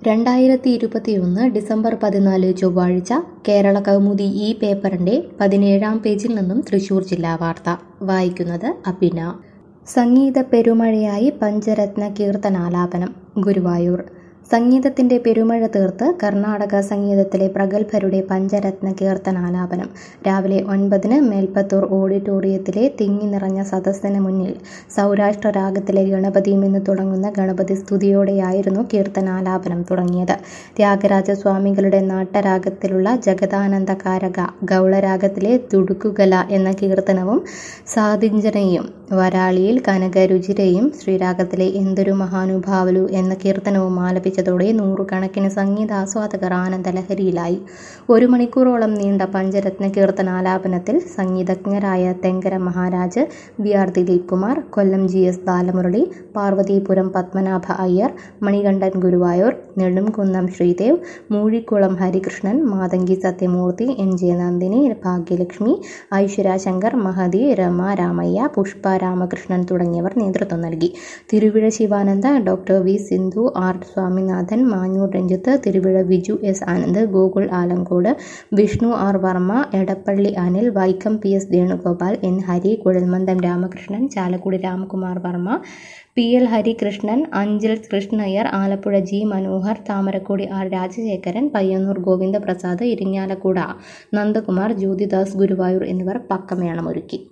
രണ്ടായിരത്തി ഇരുപത്തിയൊന്ന് ഡിസംബർ പതിനാല് ചൊവ്വാഴ്ച കേരള കൗമുദി ഈ പേപ്പറിന്റെ പതിനേഴാം പേജിൽ നിന്നും തൃശൂർ ജില്ലാ വാർത്ത വായിക്കുന്നത് അബിന സംഗീത പെരുമഴയായി പഞ്ചരത്ന കീർത്തനാലാപനം ഗുരുവായൂർ സംഗീതത്തിന്റെ പെരുമഴ തീർത്ത് കർണാടക സംഗീതത്തിലെ പ്രഗത്ഭരുടെ പഞ്ചരത്ന കീർത്തനാലാപനം രാവിലെ ഒൻപതിന് മേൽപ്പത്തൂർ ഓഡിറ്റോറിയത്തിലെ തിങ്ങി നിറഞ്ഞ സദസ്സിന് മുന്നിൽ സൗരാഷ്ട്ര രാഗത്തിലെ ഗണപതിയും എന്ന് തുടങ്ങുന്ന ഗണപതി സ്തുതിയോടെയായിരുന്നു കീർത്തനാലാപനം തുടങ്ങിയത് ത്യാഗരാജ സ്വാമികളുടെ നാട്ടരാഗത്തിലുള്ള ജഗദാനന്ദകാരക ഗൗളരാഗത്തിലെ തുടുക്കുകല എന്ന കീർത്തനവും സാധിഞ്ചനയും വരാളിയിൽ കനകരുചിരയും ശ്രീരാഗത്തിലെ എന്തൊരു മഹാനുഭാവലു എന്ന കീർത്തനവും ആലപിച്ചതോടെ നൂറുകണക്കിന് സംഗീതാസ്വാദകർ ആനന്ദലഹരിയിലായി ഒരു മണിക്കൂറോളം നീണ്ട പഞ്ചരത്ന കീർത്തനാലാപനത്തിൽ സംഗീതജ്ഞരായ Thenkara Maharaj B R Dileep Kumar Kollam G S Balamurali Parvathipuram Padmanabha Iyer Manikandan Guruvayur Nedumkunnam Sreedev Moozhikkulam Harikrishnan Mathangi Sathyamoorthy N J Nandini Bhagyalakshmi Aishwarya Shankar Mahathi Rama Ramaiah Pushpa Ramakrishnan തുടങ്ങിയവർ നേതൃത്വം നൽകി Thiruvizha Sivananda doctor V Sindhu R Swaminathan Manjoor Ranjith Thiruvizha Viju S Anand Gokul Alangode Vishnu R Varma Edappally Anil Vaikom P S Venugopal N Hari കുഴൽമന്ദം Ramakrishnan Chalakudy Ramkumar Varma P L Harikrishnan Anchal Krishnaiyer Alappuzha G Manohar Thamarakkodi R Rajasekharan Payyanur Govindaprasad Irinjalakuda Nandakumar Jyothidas Guruvayur എന്നിവർ പക്കമേളമൊരുക്കി